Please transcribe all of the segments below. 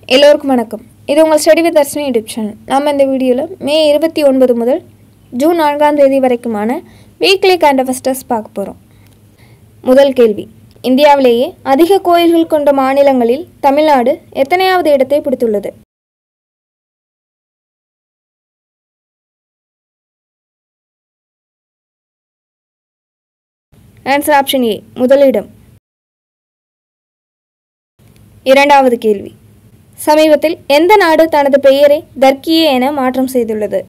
எல்லோருக்கும் வணக்கம் இது உங்கள் study with Darshini YouTube channel நாம் இந்த வீடியோவில் மே இருபத்தி ஒன்பது முதல் ஜூன் நான்காம் தேதி வரைக்குமான வீக்லி கண்டஃபஸ்டர்ஸ் பார்க்க போகிறோம் முதல் கேள்வி இந்தியாவிலேயே அதிக கோயில்கள் கொண்ட மாநிலங்களில் தமிழ்நாடு எத்தனையாவது இடத்தை பிடித்துள்ளது ஆன்சர் ஆப்ஷன் ஏ முதலிடம் இரண்டாவது கேள்வி சமீபத்தில் எந்த நாடு தனது பெயரை தர்க்கியே என மாற்றம் செய்துள்ளது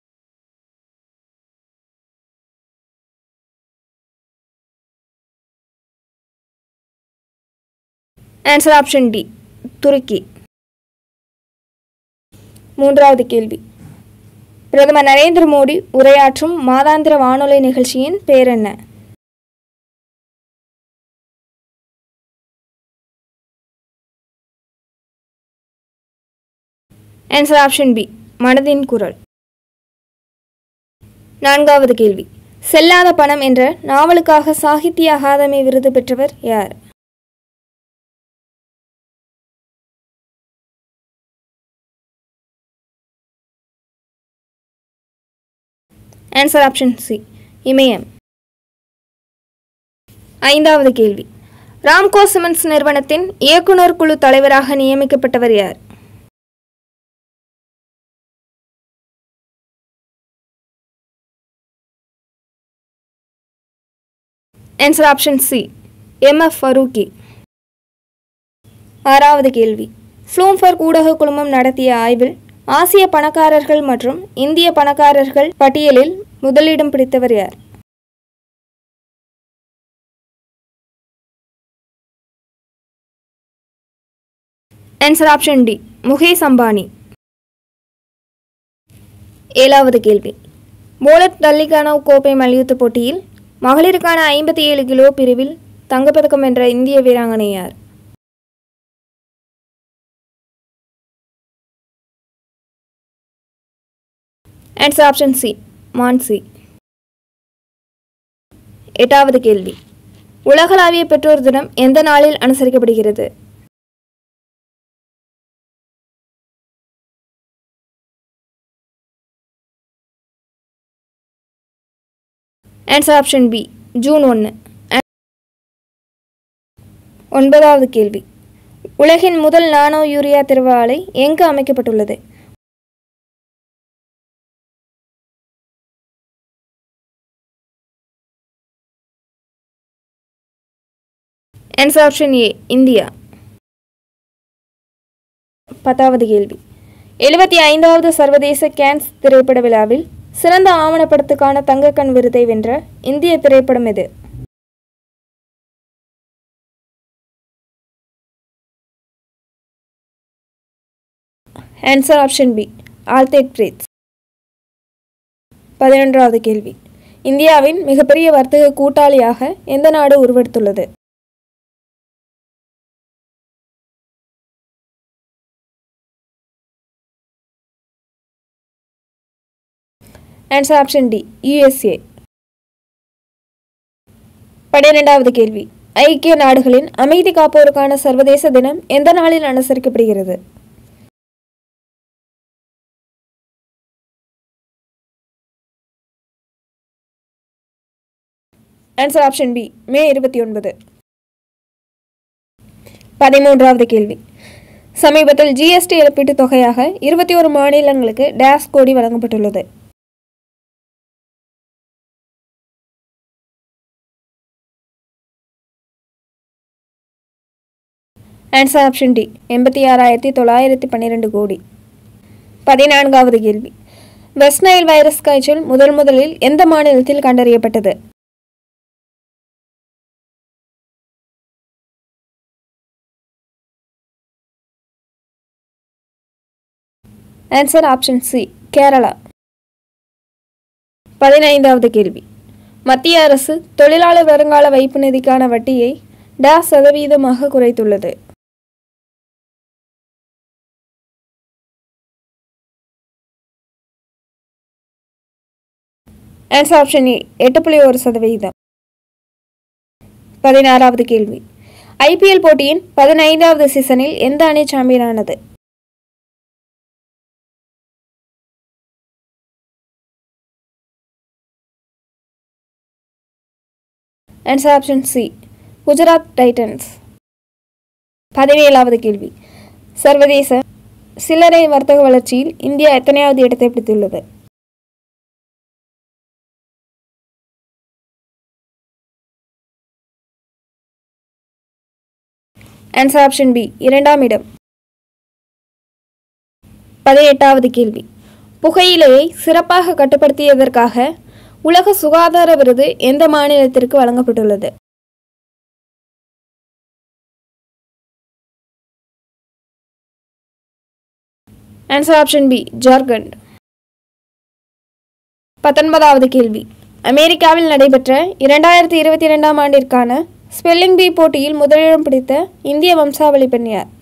ஆன்சர் ஆப்ஷன் டி துருக்கி மூன்றாவது கேள்வி பிரதமர் நரேந்திர மோடி உரையாற்றும் மாதாந்திர வானொலி நிகழ்ச்சியின் பெயர் என்ன ஆன்சர் ஆப்ஷன் பி மனதின் குரல் நான்காவது கேள்வி செல்லாத பணம் என்ற நாவலுக்காக சாகித்ய அகாதமி விருது பெற்றவர் யார் ஆன்சர் ஆப்ஷன் சி இமயம் ஐந்தாவது கேள்வி ராம்கோ சிமெண்ட்ஸ் நிறுவனத்தின் இயக்குனர் குழு தலைவராக நியமிக்கப்பட்டவர் யார் answer option C M F Farooqui ஆறாவது கேள்வி ஃப்ளூம்ஃபர்க் ஊடக குழுமம் நடத்திய ஆய்வில் ஆசிய பணக்காரர்கள் மற்றும் இந்திய பணக்காரர்கள் பட்டியலில் முதலிடம் பிடித்தவர் யார் answer option D Mukesh Ambani ஏழாவது கேள்வி போலட் டல்லிகானவ் கோப்பை மல்யுத்த போட்டியில் மகளிருக்கான ஐம்பத்தி ஏழு கிலோ பிரிவில் தங்கப்பதக்கம் வென்ற இந்திய வீராங்கனை யார் ஆன்சர் ஆப்ஷன் சி மான்சி எட்டாவது கேள்வி உலகளாவிய பெற்றோர் தினம் எந்த நாளில் அனுசரிக்கப்படுகிறது ஆன்சர் ஆப்ஷன் பி ஜூன் ஒன்று ஒன்பதாவது கேள்வி உலகின் முதல் நானோ யூரியா திரவ ஆலை எங்கு அமைக்கப்பட்டுள்ளது ஆன்சர் ஆப்ஷன் ஏ இந்தியா பத்தாவது கேள்வி எழுபத்தி ஐந்தாவது சர்வதேச கேன்ஸ் திரைப்பட விழாவில் சிறந்த ஆவணப்படத்துக்கான தங்கக்கண் விருதை வென்ற இந்திய திரைப்படம் எது answer option B all that breathes பதினொன்றாவது கேள்வி இந்தியாவின் மிகப்பெரிய வர்த்தக கூட்டாளியாக எந்த நாடு உருவெடுத்துள்ளது ஆன்சர் ஆப்ஷன் டி யுஎஸ்ஏ பன்னிரெண்டாவது கேள்வி ஐக்கிய நாடுகளின் அமைதி காப்போருக்கான சர்வதேச தினம் எந்த நாளில் அனுசரிக்கப்படுகிறது ஆன்சர் ஆப்ஷன் பி மே இருபத்தி ஒன்பது பதிமூன்றாவது கேள்வி சமீபத்தில் ஜிஎஸ்டி இழப்பீட்டுத் தொகையாக இருபத்தி ஒரு மாநிலங்களுக்கு டேஸ் கோடி வழங்கப்பட்டுள்ளது ஆன்சர் ஆப்ஷன் டி எண்பத்தி ஆறாயிரத்தி தொள்ளாயிரத்தி பன்னிரெண்டு கோடி பதினான்காவது கேள்வி வெஸ்ட் நைல் வைரஸ் காய்ச்சல் முதல் முதலில் எந்த மாநிலத்தில் கண்டறியப்பட்டது ஆன்சர் ஆப்ஷன் சி கேரளா பதினைந்தாவது கேள்வி மத்திய அரசு தொழிலாளர் வருங்கால வைப்பு நிதிக்கான வட்டியை டேஸ் சதவீதமாக குறைத்துள்ளது ஆன்சர் ஆப்ஷன் ஏ எட்டு புள்ளி ஒரு சதவீதம் பதினாறாவது கேள்வி ஐபிஎல் போட்டியின் பதினைந்தாவது சீசனில் எந்த அணி சாம்பியனானது answer option C Gujarat titans பதினேழாவது கேள்வி சர்வதேச சில்லறை வர்த்தக வளர்ச்சியில் இந்தியா எத்தனையாவது இடத்தை பிடித்துள்ளது ஆன்சர் ஆப்ஷன் பி இரண்டாம் இடம் பதினெட்டாவது கேள்வி புகையிலையை சிறப்பாக கட்டுப்படுத்தியதற்காக உலக சுகாதார விருது எந்த மாநிலத்திற்கு வழங்கப்பட்டுள்ளது ஆன்சர் ஆப்ஷன் பி ஜார்க்கண்ட் பத்தொன்பதாவது கேள்வி அமெரிக்காவில் நடைபெற்ற இரண்டாயிரத்தி இருபத்தி இரண்டாம் ஆண்டிற்கான ஸ்பெல்லிங் பீ போட்டியில் முதலிடம் பிடித்த இந்திய வம்சாவளி பெண் யார்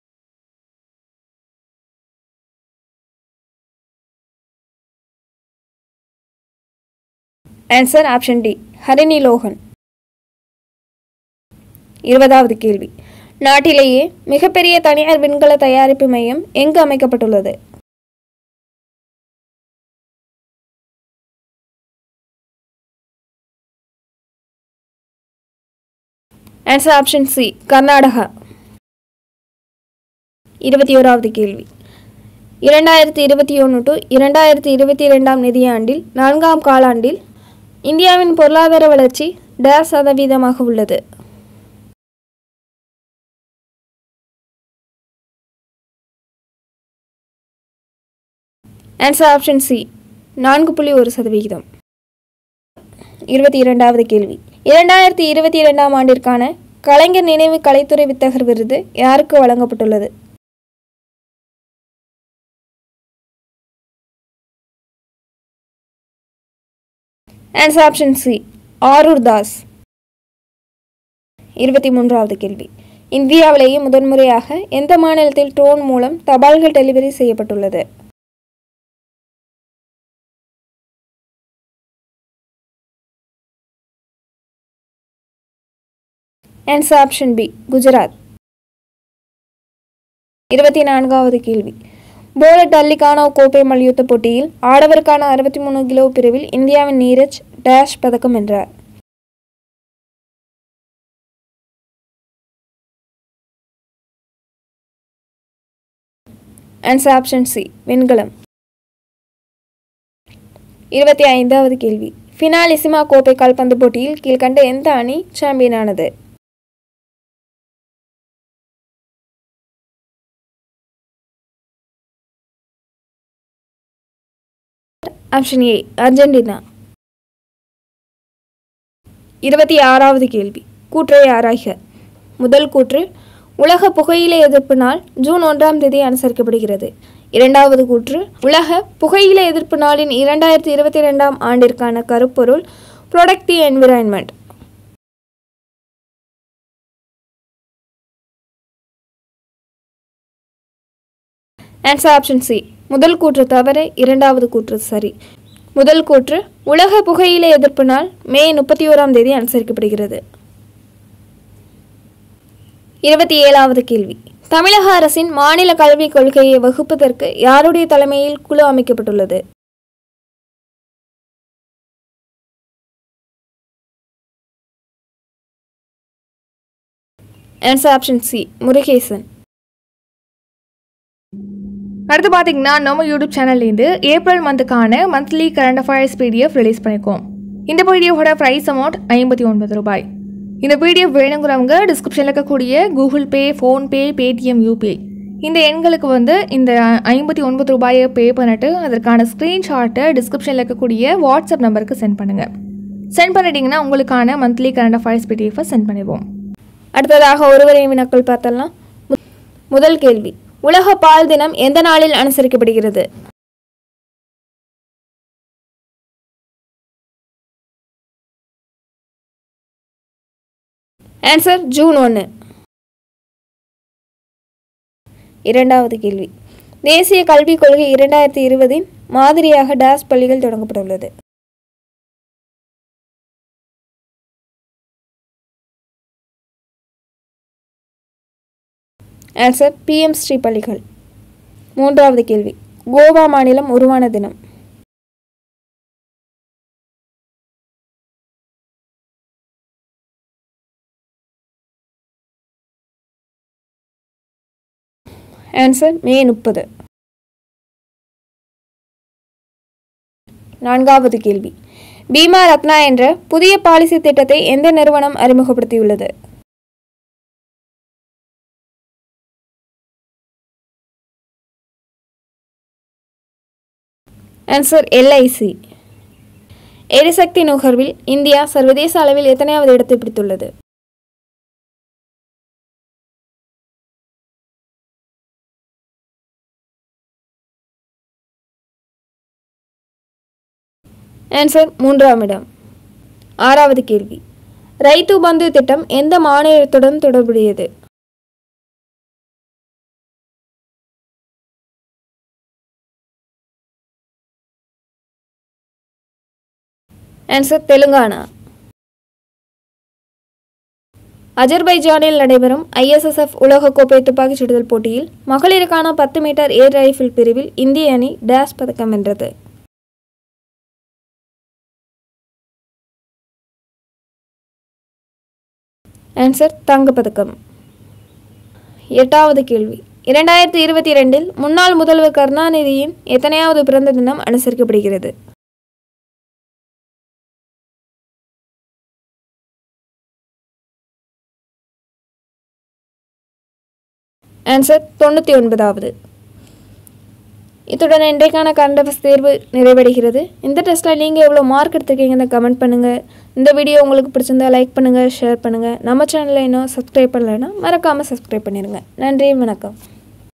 answer option D Harini Logan இருபதாவது கேள்வி நாட்டிலேயே மிகப்பெரிய தனியார் விண்கல தயாரிப்பு மையம் எங்கு அமைக்கப்பட்டுள்ளது ஆன்சர் ஆப்ஷன் சி கர்நாடகா இருபத்தி ஓராவது கேள்வி இரண்டாயிரத்தி இருபத்தி ஒன்று டு இரண்டாயிரத்தி இருபத்தி இரண்டாம் நிதியாண்டில் நான்காம் காலாண்டில் இந்தியாவின் பொருளாதார வளர்ச்சி டேஸ் சதவீதமாக உள்ளது ஆன்சர் ஆப்ஷன் சி நான்கு புள்ளி ஒரு சதவிகிதம் இருபத்தி இரண்டாவது கேள்வி இரண்டாயிரத்தி இருபத்தி இரண்டாம் ஆண்டிற்கான கலைஞர் நினைவு கலைத்துறை வித்தகர் விருது யாருக்கு வழங்கப்பட்டுள்ளது answer option C Arur Das இருபத்தி மூன்றாவது கேள்வி இந்தியாவிலேயே முதன்முறையாக எந்த மாநிலத்தில் ட்ரோன் மூலம் தபால்கள் டெலிவரி செய்யப்பட்டுள்ளது ஆன்சர் ஆப்ஷன் பி குஜராத் இருபத்தி நான்காவது கேள்வி போலட் அல்லிகானோ கோப்பை மல்யுத்த போட்டியில் ஆடவருக்கான அறுபத்தி மூணு கிலோ பிரிவில் இந்தியாவின் நீரஜ் டேஷ் பதக்கம் வென்றார் ஆன்சர் ஆப்ஷன் சி வெண்கலம் இருபத்தி ஐந்தாவது கேள்வி ஃபினாலிசிமா கோப்பை கால்பந்து போட்டியில் கீழ்கண்ட எந்த அணி சாம்பியனானது ஆப்ஷன் ஏ அர்ஜென்டினா இருபத்தி ஆறாவது கேள்வி கூற்றை ஆராய்க முதல் கூற்று உலக புகையிலை எதிர்ப்பு நாள் ஜூன் ஒன்றாம் தேதி அனுசரிக்கப்படுகிறது இரண்டாவது கூற்று உலக புகையிலை எதிர்ப்பு நாளின் இரண்டாயிரத்தி இருபத்தி ரெண்டாம் ஆண்டிற்கான கருப்பொருள் protect the environment answer option C முதல் கூற்று தவிர இரண்டாவது கூற்று சரி முதல் கூற்று உலக புகையிலை எதிர்ப்பு நாள் மே முப்பத்தி ஓராம் தேதி அனுசரிக்கப்படுகிறது இருபத்தி ஏழாவது கேள்வி தமிழக அரசின் மாநில கல்விக் கொள்கையை வகுப்பதற்கு யாருடைய தலைமையில் குழு அமைக்கப்பட்டுள்ளது ஆன்சர் ஆப்ஷன் சி முருகேசன் அடுத்து பார்த்தீங்கன்னா நம்ம யூடியூப் சேனல்லேருந்து ஏப்ரல் மந்த்துக்கான monthly current affairs PDF release பண்ணியிருக்கோம் இந்த பிடிஎஃபோட ப்ரைஸ் அமௌண்ட் ஐம்பத்தி ஒன்பது ரூபாய் இந்த பிடிஎஃப் வேணுங்கிறவங்க டிஸ்கிரிப்ஷனில் இருக்கக்கூடிய Google Pay PhonePe Paytm UPI இந்த எண்களுக்கு வந்து இந்த ஐம்பத்தி ஒன்பது ரூபாயை பே பண்ணிட்டு அதற்கான ஸ்க்ரீன்ஷாட்டை டிஸ்கிரிப்ஷனில் இருக்கக்கூடிய வாட்ஸ்அப் நம்பருக்கு சென்ட் பண்ணுங்கள் சென்ட் பண்ணிட்டீங்கன்னா உங்களுக்கான மந்த்லி கரண்ட் அஃபேர்ஸ் பிடிஎஃபை சென்ட் பண்ணிடுவோம் அடுத்ததாக ஒருவரை வினாக்கள் பார்த்தலாம் மு- முதல் கேள்வி உலக பால் தினம் எந்த நாளில் அனுசரிக்கப்படுகிறது ஆன்சர் ஜூன் ஒன்று இரண்டாவது கேள்வி தேசிய கல்விக் கொள்கை இரண்டாயிரத்தி இருபதின் மாதிரியாக டாஸ் பள்ளிகள் தொடங்கப்பட்டுள்ளது ஆன்சர் பிஎம் ஸ்ரீ பள்ளிகள் மூன்றாவது கேள்வி கோவா மாநிலம் உருவான தினம் ஆன்சர் மே முப்பது நான்காவது கேள்வி பீமா ரத்னா என்ற புதிய பாலிசி திட்டத்தை எந்த நிறுவனம் அறிமுகப்படுத்தியுள்ளது ஆன்சர் எல்ஐசி எரிசக்தி நுகர்வில் இந்தியா சர்வதேச அளவில் எத்தனையாவது இடத்தை பிடித்துள்ளது ஆன்சர் மூன்றாம் இடம் ஆறாவது கேள்வி ரைத்து பந்து திட்டம் எந்த மாநிலத்துடன் தொடர்புடையது ஆன்சர் தெலுங்கானா அஜர்பைஜானில் நடைபெறும் ஐஎஸ்எஸ்எஃப் உலகக்கோப்பை துப்பாக்கிச் சுடுதல் போட்டியில் மகளிருக்கான பத்து மீட்டர் ஏர் ரைஃபிள் பிரிவில் இந்திய அணி டேஸ் பதக்கம் வென்றது ஆன்சர் தங்கப்பதக்கம் எட்டாவது கேள்வி இரண்டாயிரத்தி இருபத்தி இரண்டில் முன்னாள் முதல்வர் கருணாநிதியின் எத்தனையாவது பிறந்த தினம் அனுசரிக்கப்படுகிறது ஆன்சர் தொண்ணூற்றி ஒன்பதாவது இத்துடன் இன்றைக்கான கரண்ட் அஃபேர்ஸ் தேர்வு நிறைவடைகிறது இந்த டெஸ்ட்டில் நீங்கள் எவ்வளோ மார்க் எடுத்திருக்கீங்கன்னு கமெண்ட் பண்ணுங்கள் இந்த வீடியோ உங்களுக்கு பிடிச்சிருந்தா லைக் பண்ணுங்கள் ஷேர் பண்ணுங்கள் நம்ம சேனலில் இன்னும் சப்ஸ்கிரைப் பண்ணலைன்னா மறக்காமல் சப்ஸ்கிரைப் பண்ணிடுங்க நன்றி வணக்கம்